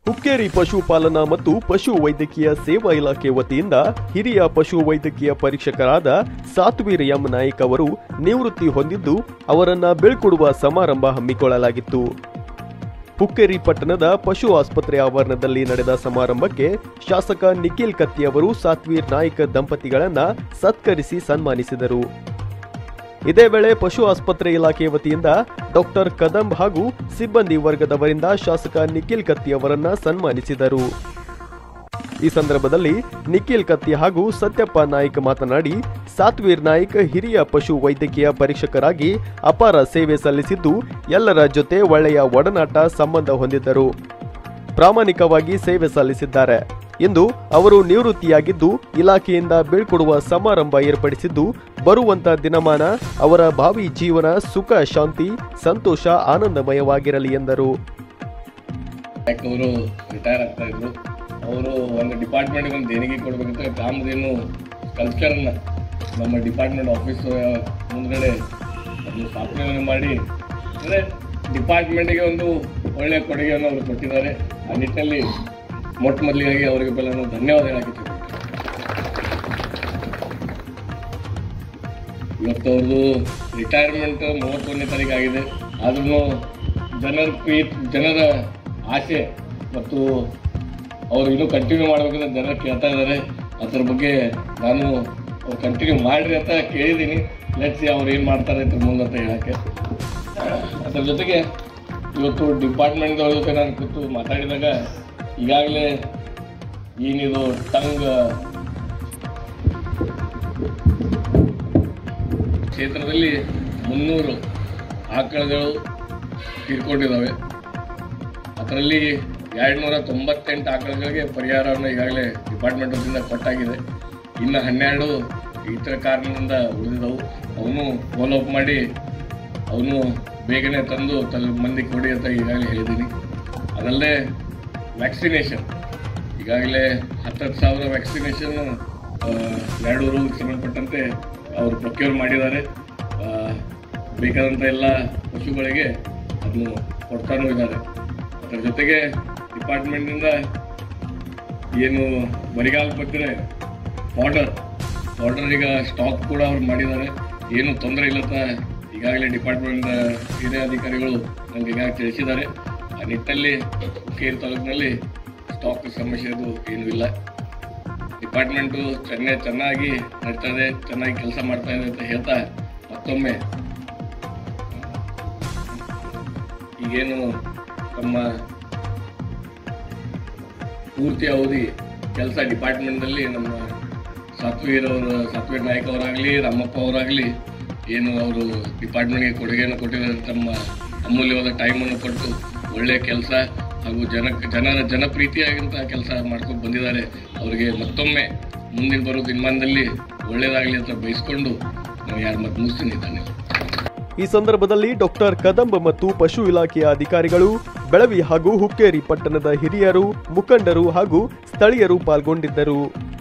ಹುಕ್ಕೇರಿ ಪಶುಪಾಲನಾ ಮತ್ತು ಪಶು ವೈದ್ಯಕೀಯ ಸೇವಾ ಇಲಾಖೆ ವತಿಯಿಂದ ಹಿರಿಯ ಪಶು ವೈದ್ಯಕೀಯ ಪರೀಕ್ಷಕರಾದ ಸಾತ್ವೀರ್ ಎಂ ನಾಯ್ಕ್ ಅವರು ನಿವೃತ್ತಿ ಹೊಂದಿದ್ದು ಅವರನ್ನ ಬೀಳ್ಕೊಡುವ ಸಮಾರಂಭ ಹಮ್ಮಿಕೊಳ್ಳಲಾಗಿತ್ತು ಹುಕ್ಕೇರಿ ಪಟ್ಟಣದ ಪಶು ಆಸ್ಪತ್ರೆ ಆವರಣದಲ್ಲಿ ನಡೆದ ಸಮಾರಂಭಕ್ಕೆ ಶಾಸಕ ನಿಖಿಲ್ ಕತ್ತಿ ಅವರು ಸಾತ್ವೀರ್ ನಾಯ್ಕ್ ದಂಪತಿಗಳನ್ನ ಸತ್ಕರಿಸಿ ಸನ್ಮಾನಿಸಿದರು ಇದೇ ವೇಳೆ ಪಶು ಆಸ್ಪತ್ರೆ ಇಲಾಖೆ ವತಿಯಿಂದ ಡಾಕ್ಟರ್ ಕದಂಬ್ ಹಾಗೂ ಸಿಬ್ಬಂದಿ ವರ್ಗದವರಿಂದ ಶಾಸಕ ನಿಖಿಲ್ ಕತ್ತಿ ಅವರನ್ನ ಸನ್ಮಾನಿಸಿದರು ಈ ಸಂದರ್ಭದಲ್ಲಿ ನಿಖಿಲ್ ಕತ್ತಿ ಹಾಗೂ ಸತ್ಯಪ್ಪ ನಾಯ್ಕ್ ಮಾತನಾಡಿ ಸಾತ್ವೀರ್ ನಾಯ್ಕ್ ಹಿರಿಯ ಪಶು ವೈದ್ಯಕೀಯ ಪರೀಕ್ಷಕರಾಗಿ ಅಪಾರ ಸೇವೆ ಸಲ್ಲಿಸಿದ್ದು ಎಲ್ಲರ ಜೊತೆ ಒಳ್ಳೆಯ ಒಡನಾಟ ಸಂಬಂಧ ಹೊಂದಿದ್ದರು ಪ್ರಾಮಾಣಿಕವಾಗಿ ಸೇವೆ ಸಲ್ಲಿಸಿದ್ದಾರೆ ಇಂದು ಅವರು ನಿವೃತ್ತಿಯಾಗಿದ್ದು ಇಲಾಖೆಯಿಂದ ಬೀಳ್ಕೊಡುವ ಸಮಾರಂಭ ಏರ್ಪಡಿಸಿದ್ದು ಬರುವಂತ ದಿನಮಾನ ಅವರ ಭಾವಿ ಜೀವನ ಸುಖ ಶಾಂತಿ ಸಂತೋಷ ಆನಂದಮಯವಾಗಿರಲಿ ಎಂದರು ಯಾಕೆ ಅವರು ರಿಟೈರ್ ಆಗ್ತಾ ಇದ್ರು ಅವರು ಒಂದು ಡಿಪಾರ್ಟ್ಮೆಂಟ್ಗೆ ಒಂದು ದೇಣಿಗೆ ಕೊಡ್ಬೇಕಂತ ಕಾಮಧೇನು ಕಲ್ಚರ್ನ ನಮ್ಮ ಡಿಪಾರ್ಟ್ಮೆಂಟ್ ಆಫೀಸ್ ಮುಂದ್ಗಡೆ ಅದು ಸ್ಥಾಪನೆ ಮಾಡಿ ಅಂದರೆ ಡಿಪಾರ್ಟ್ಮೆಂಟಿಗೆ ಒಂದು ಒಳ್ಳೆಯ ಕೊಡುಗೆಯನ್ನು ಅವರು ಕೊಟ್ಟಿದ್ದಾರೆ ಆ ನಿಟ್ಟಿನಲ್ಲಿ ಮೊಟ್ಟ ಮೊದಲಿಗಾಗಿ ಅವರಿಗೆ ಬೆಲ್ಲ ನಾನು ಧನ್ಯವಾದ ಹೇಳಕ್ಕೆ ಇವತ್ತು ಅವ್ರದ್ದು ರಿಟೈರ್ಮೆಂಟ್ ಮೂವತ್ತೊಂದನೇ ತಾರೀಕು ಆಗಿದೆ ಆದ್ರೂ ಜನರ ಪ್ರೀ ಜನರ ಆಸೆ ಮತ್ತು ಅವರು ಇನ್ನೂ ಕಂಟಿನ್ಯೂ ಮಾಡ್ಬೇಕಂತ ಜನ ಕೇಳ್ತಾ ಇದ್ದಾರೆ ಅದ್ರ ಬಗ್ಗೆ ನಾನು ಅವ್ರು ಕಂಟಿನ್ಯೂ ಮಾಡ್ರಿ ಅಂತ ಕೇಳಿದ್ದೀನಿ ಲೆಟ್ಸಿ ಅವ್ರು ಏನು ಮಾಡ್ತಾರೆ ಅಂತ ಮುಂದೆ ಅಂತ ಹೇಳಕ್ಕೆ ಅದ್ರ ಜೊತೆಗೆ ಇವತ್ತು ಡಿಪಾರ್ಟ್ಮೆಂಟ್ದವ್ರ ಜೊತೆ ನಾನು ಕೂತು ಮಾತಾಡಿದಾಗ ಈಗಾಗಲೇ ಏನಿದು ಟಂಗ್ ಕ್ಷೇತ್ರದಲ್ಲಿ ಮುನ್ನೂರು ಆಕಳಗಳು ತೀರ್ಕೊಂಡಿದ್ದಾವೆ ಅದರಲ್ಲಿ ಎರಡುನೂರ ತೊಂಬತ್ತೆಂಟು ಆಕಳಗಳಿಗೆ ಪರಿಹಾರವನ್ನು ಈಗಾಗಲೇ ಡಿಪಾರ್ಟ್ಮೆಂಟ್ ವತಿಯಿಂದ ಕೊಟ್ಟಾಗಿದೆ ಇನ್ನು ಹನ್ನೆರಡು ಇತರ ಕಾರಣದಿಂದ ಉಳಿದಿದ್ದವು ಅವನು ಫಾಲೋ ಅಪ್ ಮಾಡಿ ಅವನು ಬೇಗನೆ ತಂದು ತಲೆ ಮಂದಿ ಕೊಡಿ ಅಂತ ಈಗಾಗಲೇ ಹೇಳಿದ್ದೀನಿ ಅದಲ್ಲದೆ ವ್ಯಾಕ್ಸಿನೇಷನ್ ಈಗಾಗಲೇ ಹತ್ತತ್ತು ಸಾವಿರ ವ್ಯಾಕ್ಸಿನೇಷನ್ ಎರಡು ರೋಗಕ್ಕೆ ಸಂಬಂಧಪಟ್ಟಂತೆ ಅವರು ಪ್ರೊಕ್ಯೂರ್ ಮಾಡಿದ್ದಾರೆ ಆ, ಬೇಕಾದಂಥ ಎಲ್ಲ ಪಶುಗಳಿಗೆ ಅದನ್ನು ಕೊಡ್ತಾನೂ ಇದ್ದಾರೆ ಅದರ ಜೊತೆಗೆ ಡಿಪಾರ್ಟ್ಮೆಂಟಿಂದ ಏನು ಬರಿಗಾಲ ಬಗ್ಗೆ ಆರ್ಡರ್ ಆರ್ಡರ್ ಈಗ ಸ್ಟಾಕ್ ಕೂಡ ಅವ್ರು ಮಾಡಿದ್ದಾರೆ ಏನು ತೊಂದರೆ ಇಲ್ಲತ್ತ ಈಗಾಗಲೇ ಡಿಪಾರ್ಟ್ಮೆಂಟ್ ಹಿರಿಯ ಅಧಿಕಾರಿಗಳು ನಮ್ಗೆ ಈಗಾಗಲೇ ತಿಳಿಸಿದ್ದಾರೆ ಆ ನಿಟ್ಟಲ್ಲಿ ಕೇರ್ ತಾಲೂಕಿನಲ್ಲಿ ಸ್ಟಾಕ್ ಸಮಸ್ಯೆದು ಏನೂ ಇಲ್ಲ ಡಿಪಾರ್ಟ್ಮೆಂಟು ಚೆನ್ನ ಚೆನ್ನಾಗಿ ನಡೀತಾ ಇದೆ ಚೆನ್ನಾಗಿ ಕೆಲಸ ಮಾಡ್ತಾ ಇದೆ ಅಂತ ಹೇಳ್ತಾ ಮತ್ತೊಮ್ಮೆ ಈಗೇನು ತಮ್ಮ ಪೂರ್ತಿ ಅವಧಿ ಕೆಲಸ ಡಿಪಾರ್ಟ್ಮೆಂಟ್ನಲ್ಲಿ ನಮ್ಮ ಸಾತ್ವೀರ್ ಅವರು ಸಾತ್ವೀರ್ ನಾಯಕ್ ಅವರಾಗಲಿ ರಾಮಪ್ಪ ಅವರಾಗಲಿ ಏನು ಅವರು ಡಿಪಾರ್ಟ್ಮೆಂಟ್ಗೆ ಕೊಡುಗೆಯನ್ನು ಕೊಟ್ಟಿದ್ದಾರೆ ತಮ್ಮ ಅಮೂಲ್ಯವಾದ ಟೈಮನ್ನು ಕೊಟ್ಟು ಒಳ್ಳೆಯ ಕೆಲಸ ಹಾಗೂ ಜನಕ್ಕೆ ಜನರ ಜನಪ್ರೀತಿಯಾಗಿಂತ ಕೆಲಸ ಮಾಡ್ಕೊಂಡು ಬಂದಿದ್ದಾರೆ ಅವರಿಗೆ ಮತ್ತೊಮ್ಮೆ ಮುಂದಿನ ಬರೋ ದಿನಮಾನದಲ್ಲಿ ಒಳ್ಳೆಯದಾಗಲಿ ಅಂತ ಬಯಸ್ಕೊಂಡು ನಾನು ಯಾರು ಮತ್ತೆ ಮುಗಿಸ್ತೀನಿ ಧನ್ಯವಾದ ಈ ಸಂದರ್ಭದಲ್ಲಿ ಡಾಕ್ಟರ್ ಕದಂಬ ಮತ್ತು ಪಶು ಇಲಾಖೆಯ ಅಧಿಕಾರಿಗಳು ಬೆಳವಿ ಹಾಗೂ ಹುಕ್ಕೇರಿ ಪಟ್ಟಣದ ಹಿರಿಯರು ಮುಖಂಡರು ಹಾಗೂ ಸ್ಥಳೀಯರು ಪಾಲ್ಗೊಂಡಿದ್ದರು